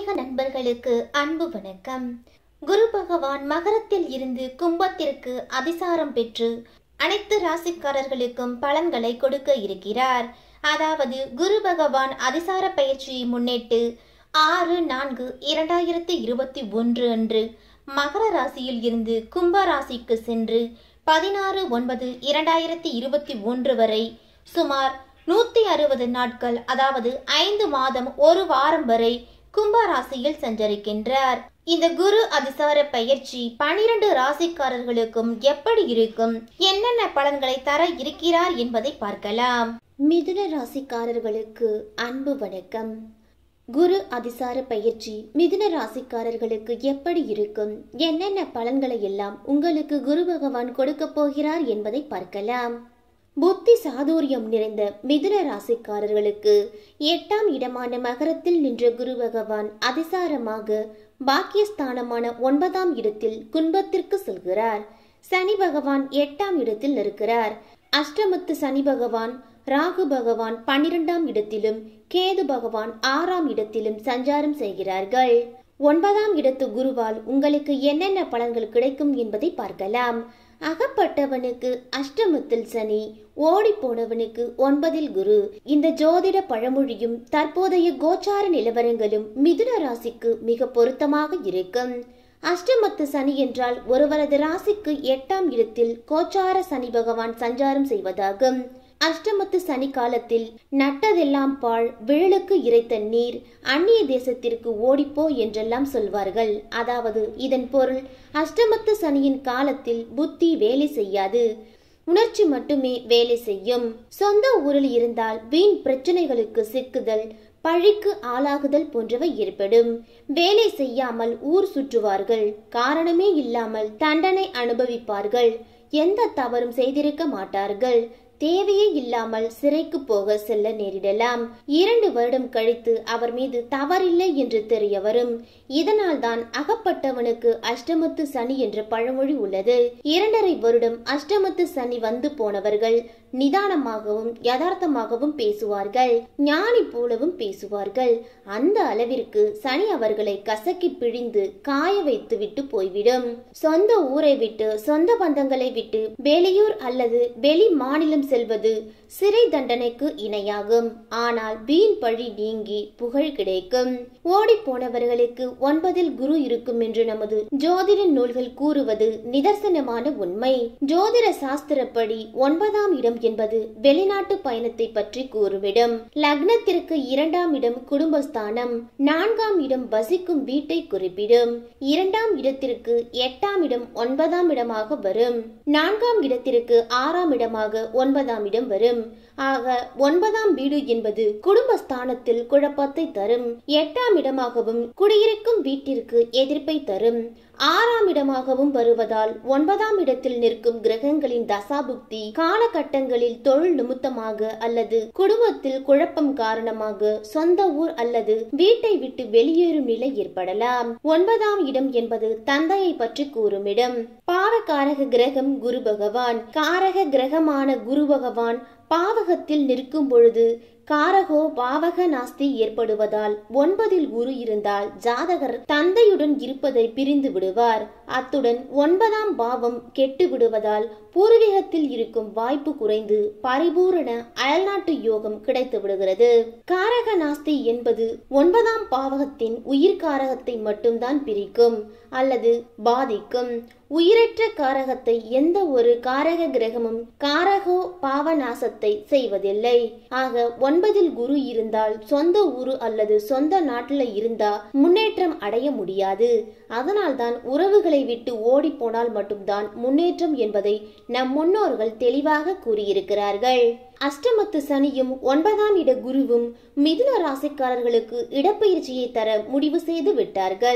ஆன்மீக நண்பர்களுக்கு அன்பு வணக்கம் குரு பகவான் மகரத்தில் இருந்து கும்பத்திற்கு அதிசாரம் பெற்று அனைத்து ராசிக்காரர்களுக்கும் பலன்களை கொடுக்க இருக்கிறார் அதாவது குரு பகவான் அதிசார பயிற்சியை முன்னிட்டு ஆறு நான்கு இரண்டாயிரத்தி இருபத்தி ஒன்று அன்று மகர ராசியில் இருந்து கும்ப ராசிக்கு சென்று பதினாறு ஒன்பது இரண்டாயிரத்தி இருபத்தி ஒன்று வரை சுமார் நூத்தி அறுபது நாட்கள் அதாவது ஐந்து மாதம் ஒரு வாரம் வரை கும்ப ராசியில் சஞ்சரிக்கின்றார் இந்த குரு அதிசார பயிற்சி பனிரெண்டு ராசிக்காரர்களுக்கும் எப்படி இருக்கும் என்னென்ன பலன்களை தர இருக்கிறார் என்பதை பார்க்கலாம் மிதுன ராசிக்காரர்களுக்கு அன்பு வணக்கம் குரு அதிசார பயிற்சி மிதுன ராசிக்காரர்களுக்கு எப்படி இருக்கும் என்னென்ன பலன்களை எல்லாம் உங்களுக்கு குரு பகவான் கொடுக்க போகிறார் என்பதை பார்க்கலாம் புத்தி சாதுரியம் நிறைந்த மிதுன ராசிக்காரர்களுக்கு எட்டாம் இடமான மகரத்தில் நின்ற குரு பகவான் அதிசாரமாக பாக்கியஸ்தானமான ஒன்பதாம் இடத்தில் குன்பத்திற்கு செல்கிறார் சனி பகவான் எட்டாம் இடத்தில் இருக்கிறார் அஷ்டமத்து சனி பகவான் ராகு பகவான் பன்னிரெண்டாம் இடத்திலும் கேது பகவான் ஆறாம் இடத்திலும் சஞ்சாரம் செய்கிறார்கள் ஒன்பதாம் இடத்து குருவால் உங்களுக்கு என்னென்ன பலன்கள் கிடைக்கும் என்பதை பார்க்கலாம் அகப்பட்டவனுக்கு அஷ்டமத்தில் சனி ஓடி போனவனுக்கு ஒன்பதில் குரு இந்த ஜோதிட பழமொழியும் தற்போதைய கோச்சார நிலவரங்களும் மிதுன ராசிக்கு மிக பொருத்தமாக இருக்கும் அஷ்டமத்து சனி என்றால் ஒருவரது ராசிக்கு எட்டாம் இடத்தில் கோச்சார சனி பகவான் சஞ்சாரம் செய்வதாகும் அஷ்டமத்து சனி காலத்தில் நட்டதெல்லாம் பாழ் விழலுக்கு இறைத்த நீர் அந்நிய தேசத்திற்கு ஓடிப்போ என்றெல்லாம் சொல்வார்கள் அதாவது இதன் பொருள் அஷ்டமத்து சனியின் காலத்தில் புத்தி வேலை செய்யாது உணர்ச்சி மட்டுமே வேலை செய்யும் சொந்த ஊரில் இருந்தால் வீண் பிரச்சனைகளுக்கு சிக்குதல் பழிக்கு ஆளாகுதல் போன்றவை ஏற்படும் வேலை செய்யாமல் ஊர் சுற்றுவார்கள் காரணமே இல்லாமல் தண்டனை அனுபவிப்பார்கள் எந்த தவறும் செய்திருக்க மாட்டார்கள் தேவையே இல்லாமல் சிறைக்கு போக செல்ல நேரிடலாம் இரண்டு வருடம் கழித்து அவர் மீது தவறில்லை என்று தெரிய வரும் இதனால் தான் அகப்பட்டவனுக்கு அஷ்டமத்து சனி என்ற பழமொழி உள்ளது இரண்டரை வருடம் அஷ்டமத்து சனி வந்து போனவர்கள் நிதானமாகவும் யதார்த்தமாகவும் பேசுவார்கள் ஞானி போலவும் பேசுவார்கள் அந்த அளவிற்கு சனி அவர்களை கசக்கி பிழிந்து காய வைத்து விட்டு போய்விடும் சொந்த ஊரை விட்டு சொந்த பந்தங்களை விட்டு வெளியூர் அல்லது வெளி மாநிலம் செல்வது சிறை தண்டனைக்கு இணையாகும் ஆனால் வீண் பழி நீங்கி புகழ் கிடைக்கும் ஓடி போனவர்களுக்கு ஒன்பதில் குரு இருக்கும் என்று நமது ஜோதிட நூல்கள் கூறுவது நிதர்சனமான உண்மை ஜோதிட சாஸ்திரப்படி ஒன்பதாம் இடம் என்பது வெளிநாட்டு பயணத்தை பற்றி கூறுமிடம் லக்னத்திற்கு இரண்டாம் இடம் குடும்பஸ்தானம் நான்காம் இடம் வசிக்கும் வீட்டை குறிப்பிடும் இரண்டாம் இடத்திற்கு எட்டாம் இடம் ஒன்பதாம் இடமாக வரும் நான்காம் இடத்திற்கு ஆறாம் இடமாக ஒன்பதாம் இடம் வரும் ஆக ஒன்பதாம் வீடு என்பது குடும்பஸ்தானத்தில் குழப்பத்தை தரும் எட்டாம் இடமாகவும் குடியிருக்கும் வீட்டிற்கு எதிர்ப்பை தரும் ஆறாம் இடமாகவும் வருவதால் ஒன்பதாம் இடத்தில் நிற்கும் கிரகங்களின் தசாபுக்தி காலகட்டங்களில் தொழில் நிமித்தமாக அல்லது குடும்பத்தில் குழப்பம் காரணமாக சொந்த ஊர் அல்லது வீட்டை விட்டு வெளியேறும் நிலை ஏற்படலாம் ஒன்பதாம் இடம் என்பது தந்தையை பற்றி கூறும் இடம் பாவகாரக கிரகம் குரு பகவான் காரக கிரகமான குரு பகவான் பாவகத்தில் நிற்கும் பொழுது காரகோ பாவக நாஸ்தி ஏற்படுவதால் ஒன்பதில் குரு இருந்தால் ஜாதகர் தந்தையுடன் இருப்பதை பிரிந்து விடுவார் அத்துடன் ஒன்பதாம் பாவம் கெட்டு விடுவதால் பூர்வீகத்தில் இருக்கும் வாய்ப்பு குறைந்து பரிபூரண அயல்நாட்டு யோகம் கிடைத்து விடுகிறது காரக நாஸ்தி என்பது ஒன்பதாம் பாவகத்தின் உயிர் காரகத்தை மட்டும்தான் பிரிக்கும் அல்லது பாதிக்கும் உயிரற்ற காரகத்தை எந்த ஒரு காரக கிரகமும் காரகோ பாவநாசத்தை செய்வதில்லை ஆக ஒன்பதில் குரு இருந்தால் சொந்த ஊரு அல்லது சொந்த நாட்டில் இருந்தா முன்னேற்றம் அடைய முடியாது அதனால்தான் உறவுகளை விட்டு ஓடி போனால் மட்டும்தான் முன்னேற்றம் என்பதை நம் முன்னோர்கள் தெளிவாக கூறியிருக்கிறார்கள் அஷ்டமத்து சனியும் ஒன்பதாம் இட குருவும் மிதுன ராசிக்காரர்களுக்கு இடப்பெயர்ச்சியை தர முடிவு செய்து விட்டார்கள்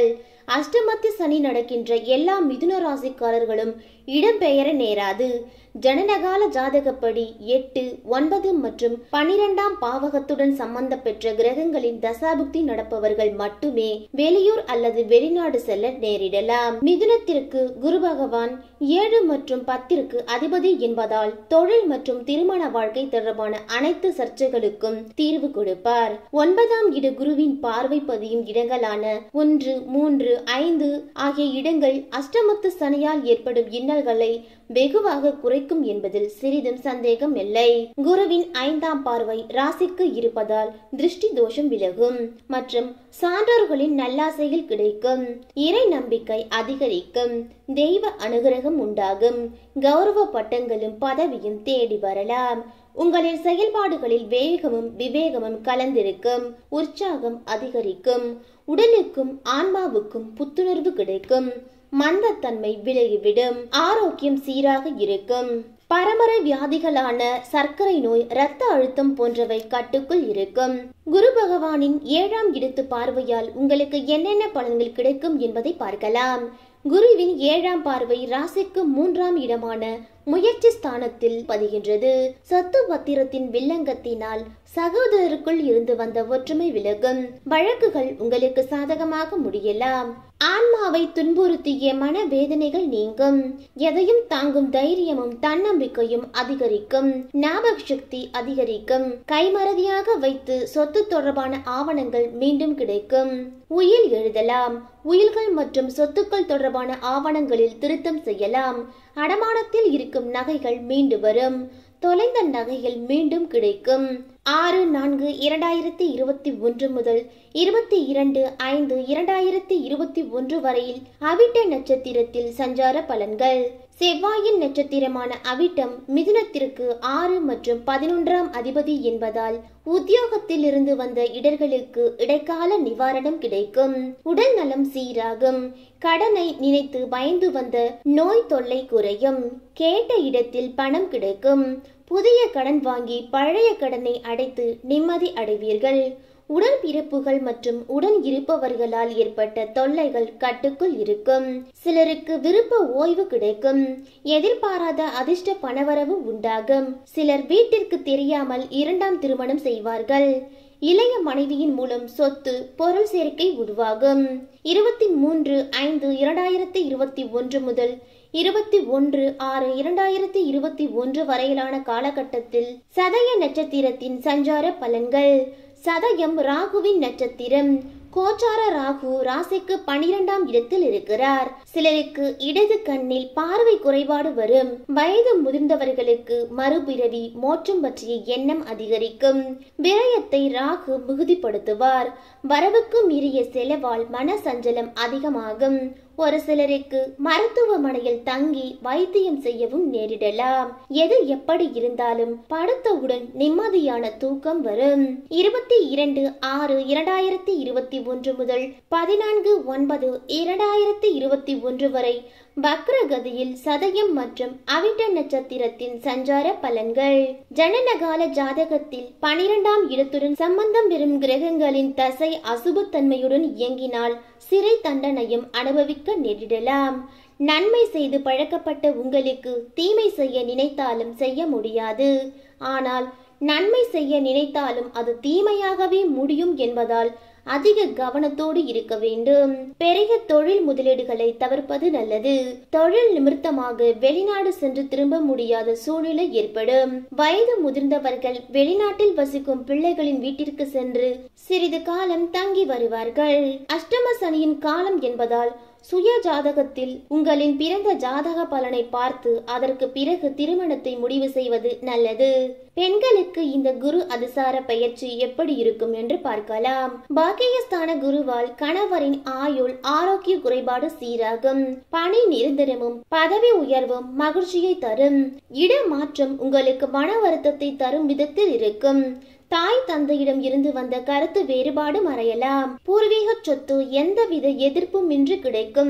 அஷ்டமத்து சனி நடக்கின்ற எல்லா மிதுன ராசிக்காரர்களும் இடம்பெயர நேராது ஜனனகால ஜாதகப்படி எட்டு ஒன்பது மற்றும் பனிரெண்டாம் பாவகத்துடன் சம்பந்தம் பெற்ற கிரகங்களின் தசாபுக்தி நடப்பவர்கள் மட்டுமே வெளியூர் அல்லது வெளிநாடு செல்ல நேரிடலாம் மிதுனத்திற்கு குரு பகவான் ஏழு மற்றும் பத்திற்கு அதிபதி என்பதால் தொழில் மற்றும் திருமண வாழ்க்கை தொடர்பான அனைத்து சர்ச்சைகளுக்கும் தீர்வு கொடுப்பார் ஒன்பதாம் இட குருவின் பார்வை பதியும் இடங்களான ஒன்று மூன்று ஐந்து ஆகிய இடங்கள் அஷ்டமத்து சனியால் ஏற்படும் இன்னல்களை வெகுவாக குறைக்கும் என்பதில் சிறிதும் சந்தேகம் இல்லை குருவின் ஐந்தாம் பார்வை ராசிக்கு இருப்பதால் திருஷ்டி தோஷம் விலகும் மற்றும் சான்றோர்களின் நல்லாசைகள் கிடைக்கும் இறை நம்பிக்கை அதிகரிக்கும் தெய்வ அனுகிரகம் உண்டாகும் கௌரவ பட்டங்களும் பதவியும் தேடி வரலாம் உங்களின் செயல்பாடுகளில் வேகமும் விவேகமும் கலந்திருக்கும் உற்சாகம் அதிகரிக்கும் உடலுக்கும் ஆன்மாவுக்கும் புத்துணர்வு கிடைக்கும் மந்தத்தன்மை விலகிவிடும் ஆரோக்கியம் சீராக இருக்கும் பரம்பரை வியாதிகளான சர்க்கரை நோய் இரத்த அழுத்தம் போன்றவை கட்டுக்குள் இருக்கும் குரு பகவானின் ஏழாம் இடத்து பார்வையால் உங்களுக்கு என்னென்ன பலன்கள் கிடைக்கும் என்பதை பார்க்கலாம் குருவின் ஏழாம் பார்வை ராசிக்கு மூன்றாம் இடமான முயற்சி ஸ்தானத்தில் பதிகின்றது சொத்து பத்திரத்தின் வில்லங்கத்தினால் சகோதரருக்குள் இருந்து வந்த ஒற்றுமை விலகும் வழக்குகள் உங்களுக்கு சாதகமாக முடியலாம் ஆன்மாவை துன்புறுத்திய மன வேதனைகள் நீங்கும் எதையும் தாங்கும் தைரியமும் தன்னம்பிக்கையும் அதிகரிக்கும் ஞாபக சக்தி அதிகரிக்கும் கைமறதியாக வைத்து சொத்து தொடர்பான ஆவணங்கள் மீண்டும் கிடைக்கும் உயில் எழுதலாம் உயில்கள் மற்றும் சொத்துக்கள் தொடர்பான ஆவணங்களில் திருத்தம் செய்யலாம் அடமானத்தில் இருக்கும் நகைகள் மீண்டு வரும் தொலைந்த நகைகள் மீண்டும் கிடைக்கும் ஆறு நான்கு இரண்டாயிரத்தி இருபத்தி ஒன்று முதல் இருபத்தி இரண்டு ஐந்து இரண்டாயிரத்தி இருபத்தி ஒன்று வரையில் அவிட்ட நட்சத்திரத்தில் சஞ்சார பலன்கள் செவ்வாயின் நட்சத்திரமான அவிட்டம் மிதுனத்திற்கு ஆறு மற்றும் பதினொன்றாம் அதிபதி என்பதால் உத்தியோகத்தில் இருந்து வந்த இடர்களுக்கு இடைக்கால நிவாரணம் கிடைக்கும் உடல் நலம் சீராகும் கடனை நினைத்து பயந்து வந்த நோய் தொல்லை குறையும் கேட்ட இடத்தில் பணம் கிடைக்கும் புதிய கடன் வாங்கி பழைய கடனை அடைத்து நிம்மதி அடைவீர்கள் உடன்பிறப்புகள் மற்றும் உடன் இருப்பவர்களால் ஏற்பட்ட தொல்லைகள் கட்டுக்குள் இருக்கும் சிலருக்கு விருப்ப ஓய்வு கிடைக்கும் எதிர்பாராத அதிர்ஷ்ட பணவரவு உண்டாகும் சிலர் வீட்டிற்கு தெரியாமல் இரண்டாம் திருமணம் செய்வார்கள் இளைய மனைவியின் மூலம் சொத்து பொருள் சேர்க்கை உருவாகும் இருபத்தி மூன்று ஐந்து இரண்டாயிரத்தி இருபத்தி ஒன்று முதல் இருபத்தி ஒன்று ஆறு இரண்டாயிரத்தி இருபத்தி ஒன்று வரையிலான காலகட்டத்தில் சதய நட்சத்திரத்தின் சஞ்சார பலன்கள் சதயம் ராகுவின் நட்சத்திரம் கோச்சார ராகு ராசிக்கு பனிரெண்டாம் இடத்தில் இருக்கிறார் சிலருக்கு இடது கண்ணில் பார்வை குறைபாடு வரும் வயது முதிர்ந்தவர்களுக்கு மறுபிறவி மோட்சம் பற்றிய எண்ணம் அதிகரிக்கும் விரயத்தை ராகு மிகுதிப்படுத்துவார் வரவுக்கு மீறிய செலவால் மன சஞ்சலம் அதிகமாகும் ஒரு சிலருக்கு மருத்துவமனையில் தங்கி வைத்தியம் செய்யவும் நேரிடலாம் எது எப்படி இருந்தாலும் படுத்தவுடன் நிம்மதியான தூக்கம் வரும் இருபத்தி இரண்டு ஆறு இரண்டாயிரத்தி இருபத்தி ஒன்று முதல் பதினான்கு ஒன்பது இரண்டாயிரத்தி இருபத்தி ஒன்று வரை வக்ரகதியில் சதயம் மற்றும் அவிட்ட நட்சத்திரத்தின் சஞ்சார பலன்கள் ஜனனகால ஜாதகத்தில் பனிரெண்டாம் இடத்துடன் சம்பந்தம் பெறும் கிரகங்களின் தசை அசுபத்தன்மையுடன் இயங்கினால் சிறை தண்டனையும் அனுபவிக்க நேரிடலாம் நன்மை செய்து பழக்கப்பட்ட உங்களுக்கு தீமை செய்ய நினைத்தாலும் செய்ய முடியாது ஆனால் நன்மை செய்ய நினைத்தாலும் அது தீமையாகவே முடியும் என்பதால் அதிக கவனத்தோடு இருக்க வேண்டும் பெரிய தொழில் முதலீடுகளை தவிர்ப்பது நல்லது தொழில் நிமித்தமாக வெளிநாடு சென்று திரும்ப முடியாத சூழ்நிலை ஏற்படும் வயது முதிர்ந்தவர்கள் வெளிநாட்டில் வசிக்கும் பிள்ளைகளின் வீட்டிற்கு சென்று சிறிது காலம் தங்கி வருவார்கள் அஷ்டம சனியின் காலம் என்பதால் சுய ஜாதகத்தில் உங்களின் பிறந்த ஜாதக பலனை பார்த்து அதற்கு பிறகு திருமணத்தை முடிவு செய்வது நல்லது பெண்களுக்கு இந்த குரு அதிசார பயிற்சி எப்படி இருக்கும் என்று பார்க்கலாம் பாக்கியஸ்தான குருவால் கணவரின் ஆயுள் ஆரோக்கிய குறைபாடு சீராகும் பணி நிரந்தரமும் பதவி உயர்வும் மகிழ்ச்சியை தரும் இடமாற்றம் உங்களுக்கு மன வருத்தத்தை தரும் விதத்தில் இருக்கும் தாய் தந்தையிடம் இருந்து வந்த கருத்து வேறுபாடு மறையலாம் பூர்வீக சொத்து எந்தவித எதிர்ப்பும் இன்றி கிடைக்கும்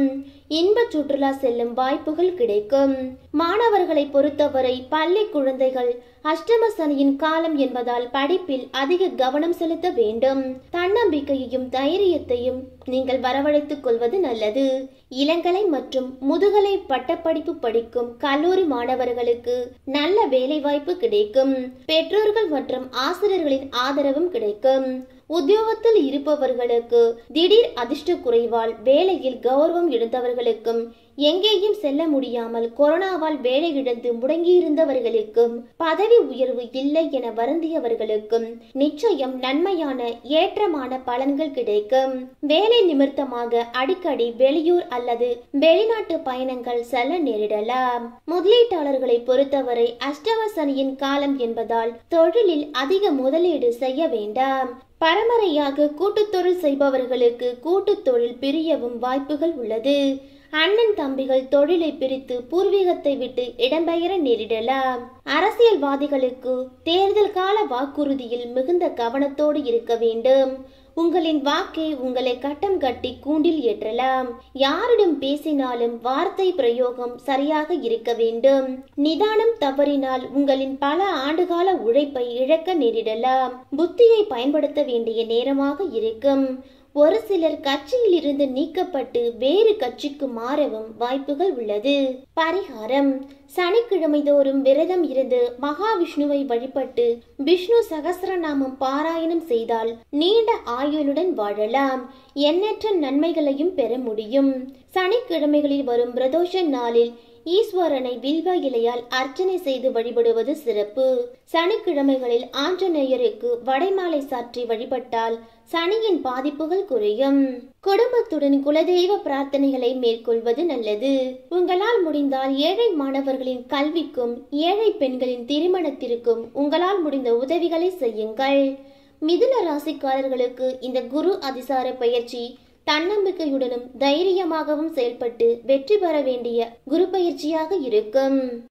இன்ப சுற்றுலா செல்லும் வாய்ப்புகள் கிடைக்கும் மாணவர்களை பொறுத்தவரை பள்ளி குழந்தைகள் அஷ்டம சனியின் காலம் என்பதால் படிப்பில் அதிக கவனம் செலுத்த வேண்டும் தன்னம்பிக்கையையும் தைரியத்தையும் நீங்கள் வரவழைத்துக் கொள்வது நல்லது இளங்கலை மற்றும் முதுகலை பட்டப்படிப்பு படிக்கும் கல்லூரி மாணவர்களுக்கு நல்ல வேலை வாய்ப்பு கிடைக்கும் பெற்றோர்கள் மற்றும் ஆசிரியர்களின் ஆதரவும் கிடைக்கும் உத்தியோகத்தில் இருப்பவர்களுக்கு திடீர் அதிர்ஷ்ட குறைவால் வேலையில் கௌரவம் இழந்தவர்களுக்கும் எங்கேயும் செல்ல முடியாமல் கொரோனாவால் வேலை இழந்து முடங்கியிருந்தவர்களுக்கும் பதவி உயர்வு இல்லை என வருந்தியவர்களுக்கும் நிச்சயம் நன்மையான ஏற்றமான பலன்கள் கிடைக்கும் வேலை நிமித்தமாக அடிக்கடி வெளியூர் அல்லது வெளிநாட்டு பயணங்கள் செல்ல நேரிடலாம் முதலீட்டாளர்களை பொறுத்தவரை அஷ்டம சனியின் காலம் என்பதால் தொழிலில் அதிக முதலீடு செய்ய வேண்டாம் பரம்பரையாக கூட்டுத் தொழில் செய்பவர்களுக்கு கூட்டுத் தொழில் பிரியவும் வாய்ப்புகள் உள்ளது அண்ணன் தம்பிகள் தொழிலை பிரித்து பூர்வீகத்தை விட்டு இடம்பெயர நேரிடலாம் அரசியல்வாதிகளுக்கு தேர்தல் கால வாக்குறுதியில் மிகுந்த கவனத்தோடு இருக்க வேண்டும் உங்களின் வாக்கை உங்களை கட்டம் கட்டி கூண்டில் ஏற்றலாம் யாரிடம் பேசினாலும் வார்த்தை பிரயோகம் சரியாக இருக்க வேண்டும் நிதானம் தவறினால் உங்களின் பல ஆண்டுகால உழைப்பை இழக்க நேரிடலாம் புத்தியை பயன்படுத்த வேண்டிய நேரமாக இருக்கும் ஒரு சிலர் கட்சியில் இருந்து நீக்கப்பட்டு வேறு கட்சிக்கு மாறவும் வாய்ப்புகள் உள்ளது பரிகாரம் சனிக்கிழமை தோறும் விரதம் இருந்து மகாவிஷ்ணுவை வழிபட்டு விஷ்ணு சகசிரநாமம் பாராயணம் செய்தால் நீண்ட ஆயுளுடன் வாழலாம் எண்ணற்ற நன்மைகளையும் பெற முடியும் சனிக்கிழமைகளில் வரும் பிரதோஷ நாளில் ஈஸ்வரனை வில்வ இலையால் அர்ச்சனை செய்து வழிபடுவது சிறப்பு சனிக்கிழமைகளில் ஆஞ்சநேயருக்கு வடைமாலை சாற்றி வழிபட்டால் சனியின் பாதிப்புகள் குறையும் குடும்பத்துடன் குலதெய்வ பிரார்த்தனைகளை மேற்கொள்வது நல்லது உங்களால் முடிந்தால் ஏழை மாணவர்களின் கல்விக்கும் ஏழை பெண்களின் திருமணத்திற்கும் உங்களால் முடிந்த உதவிகளை செய்யுங்கள் மிதுன ராசிக்காரர்களுக்கு இந்த குரு அதிசார பயிற்சி தன்னம்பிக்கையுடனும் தைரியமாகவும் செயல்பட்டு வெற்றி பெற வேண்டிய குரு பயிற்சியாக இருக்கும்